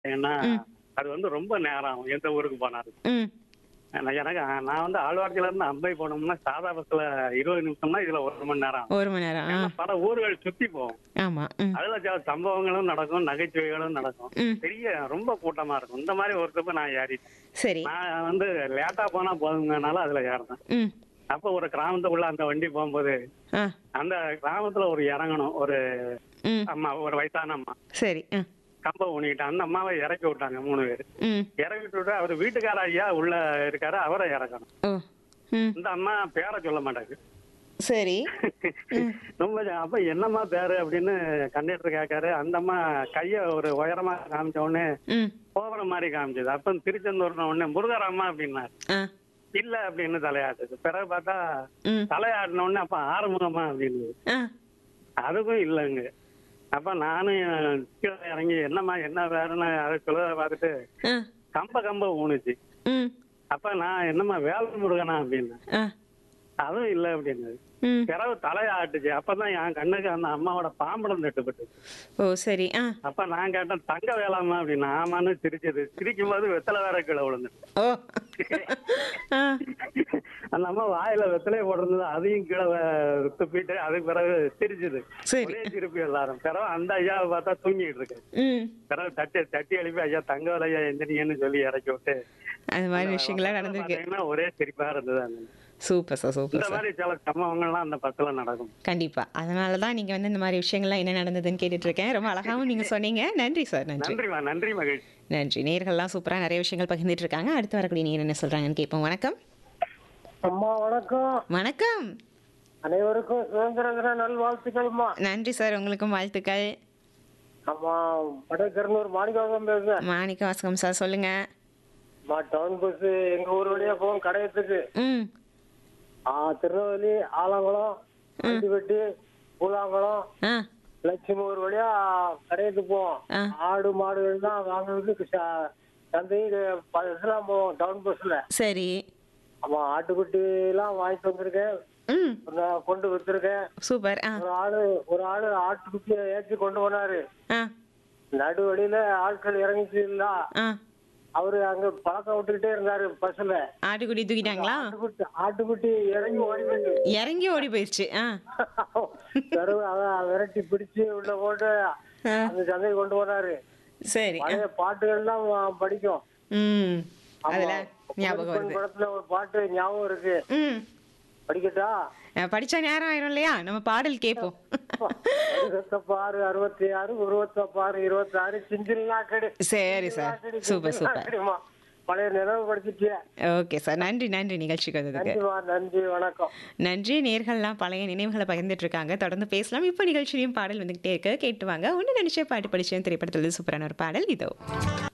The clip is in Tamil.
ஏன்னா ம். அது வந்து ரொம்ப நேரம் ஆகும் எந்த ஊருக்கு போனாலும் ம் நான் எனக்கு நான் வந்து ஆழ்வார்த்தில இருந்து அம்பை போனோம்னா சாதா பஸ்ல இருபது நிமிஷம்னா இதுல ஒரு மணி நேரம் ஆகும். ஒரு மணி நேரம் ஆ ஏன்னா பல ஊர்கள் சுத்தி போவோம் ஆமா ம் அதுல சில சம்பவங்களும் நடக்கும் நகைச்சுவைகளும் நடக்கும் ம் பெரிய ரொம்ப கூட்டமா இருக்கும் இந்த மாதிரி ஒரு தப்பு நான் ஏறிட்டேன் சரி நான் வந்து லேட்டா போனா போதுங்கனால அதுல ஏறினேன் ம் அப்ப ஒரு கிராமத்துக்குள்ள அந்த வண்டி போகும்போது ஆ அந்த கிராமத்துல ஒரு இறங்கணும் ஒரு ம் அம்மா ஒரு வயசான அம்மா சரி ஆ கம்ப ஊனிக்கிட்டு அந்த அம்மாவை இறக்கி விட்டாங்க மூணு பேர் ம் இறக்கி விட்டு அவர் வீட்டுக்கார ஐயா உள்ள இருக்காரு அவரை இறக்கணும் ஓ ம் இந்த அம்மா பேரை சொல்ல மாட்டாங்க சரி ரொம்ப ஜா- அப்ப என்னம்மா பேரு அப்படின்னு கண்டக்டர் கேட்காரு அந்த அம்மா கைய ஒரு உயரமா காமிச்ச உடனே ம் போகிற மாதிரி காமிச்சது அப்ப திருச்செந்தூர்ன உடனே முருகராமா அப்படின்னாரு ஆ இல்ல அப்படின்னு தலையாட்டுது பிறகு பார்த்தா ம் தலையாட்டின உடனே அப்ப ஆறுமுகமா அப்படின்னு ஆ அதுக்கும் இல்லைங்க அப்ப நானும் கீழே இறங்கி என்னம்மா என்ன வேறுன்னு அதை சொல்ல பார்த்துட்டு ஆ கம்ப கம்ப ஊனுச்சு ம் அப்ப நான் என்னம்மா வேலை முருகனா அப்படின்னு ஆ அதுவும் இல்லை அப்படின்னு ம் பிறகு தலையாட்டுச்சு அப்பதான் என் கண்ணுக்கு அந்த அம்மாவோட பாம்படம் தட்டுப்பட்டு ஓ சரி ஆ அப்ப நான் கேட்டேன் தங்க வேளாமா அப்படின்னு ஆமான்னு சிரிச்சது சிரிக்கும் போது வெத்தலை வேற கீழே விழுந்து ஓ ஆ அந்த அம்மா வாயில வெத்தலையை போட்டிருந்தது அதையும் கீழே வே- துப்பிட்டு அதுக்கு பிறகு சிரிச்சது சரி ஒரே சிரிப்பு எல்லாரும் பிறகு அந்த ஐயாவை பார்த்தா தூங்கிட்டு இருக்கு ம் பிறகு தட்டி தட்டி எழுப்பி ஐயா தங்க வேலை ஐயா எந்திரிங்கன்னு சொல்லி இறக்கி விட்டு அது மாதிரி விஷயங்கள்லாம் நடந்திருக்கு பாத்தீங்கன்னா ஒரே சிரிப்பா இருந்தது அந்த சூப்பர் சார் சூப்பர் இந்த சார் மாதிரி சில சம்பவங்கள்லாம் அந்த பஸ்ல நடக்கும் கண்டிப்பா அதனால தான் நீங்க வந்து இந்த மாதிரி விஷயங்கள்லாம் என்ன நடந்ததுன்னு கேட்டுட்டு இருக்கேன் ரொம்ப அழகாவும் நீங்க சொன்னீங்க நன்றி சார் நன்றி நன்றிமா நன்றி மகிழ்ச்சி நன்றி நேர்கள்லாம் சூப்பரா நிறைய விஷயங்கள் பகிர்ந்துட்டு இருக்காங்க அடுத்து வரக்கூடிய நீர் என்ன சொல்றாங்கன்னு கேட்போம் வணக்கம் அம்மா வணக்கம் வணக்கம் அனைவருக்கும் சுதந்திர தின நல்வாழ்த்துக்கள்மா நன்றி சார் உங்களுக்கும் வாழ்த்துக்கள் அம்மா வடக்கருநூர் மாணிக்காவம் பேசுறேன் மாணிக்க வாசகம் சார் சொல்லுங்க அம்மா டவுன் பஸ் எங்க ஊர் வழியா போகும் கடையத்துக்கு ம் ஆ திருநெல்வேலி ஆலங்குளம் அண்டிப்பட்டி பூலாங்குளம் ஆ லட்சுமி ஊர் வழியா கடையத்துக்கு போவோம் ஆ. ஆடு மாடுகள் தான் வாங்குறதுக்கு ச- சந்தைக்கு பஸ்லாம் போவோம் டவுன் பஸ்ல சரி ஆமா ஆட்டுக்குட்டி எல்லாம் வாங்கிட்டு வந்திருக்கேன் ம் நான் கொண்டு வித்துருக்கேன் சூப்பர் ஆ ஒரு ஆளு ஒரு ஆளு ஆட்டுக்குட்டியை ஏற்றி கொண்டு போனாரு ஆ நடு வழியில ஆட்கள் இறங்கிச்சு இல்ல ஆ அவரு அங்க பழக்கம் விட்டுக்கிட்டே இருந்தாரு பஸ்ல ஆட்டுக்குடி தூக்கிட்டாங்களா ஆட்டுக்குட்டி ஆட்டுக்குட்டி இறங்கி ஓடி போயிட்டு இறங்கி ஓடி போயிடுச்சு ஆ பிறகு அத விரட்டி பிடிச்சு உள்ள போட்டு ஆ. அந்த சந்தைக்கு கொண்டு போனாரு சரி ஆ. பழைய பாட்டுகள்லாம் வ- படிக்கும் ம் ஆமா. அதுல ஞாபகம் புதுப்பெண் வருது படத்துல ஒரு பாட்டு ஞாபகம் இருக்கு ம் படிக்கட்டா அஹ் படிச்சா நேரம் ஆயிரும் இல்லையா நம்ம பாடல் கேட்போம் அறுபத்த பாரு அறுபத்தி ஆறு உருவத்த பாரு இருபத்தி ஆறு சிஞ்சில் நாக்கடி சரி சார் சூப்பர் சூப்பர் நாக்கடிமா பழைய நினைவு படிச்சிட்டியா ஓகே சார் நன்றி நன்றி நிகழ்ச்சிக்கு வந்ததுக்கு நன்றிமா நன்றி வணக்கம் நன்றி நேர்கள்லாம் பழைய நினைவுகளை பகிர்ந்துட்டு இருக்காங்க தொடர்ந்து பேசலாம் இப்போ நிகழ்ச்சியிலையும் பாடல் வந்துகிட்டே இருக்கு கேட்டு வாங்க ஒன்று நினைச்ச பாட்டு படிச்சேன் திரைப்படத்தில் சூப்பரான ஒரு பாடல் இதோ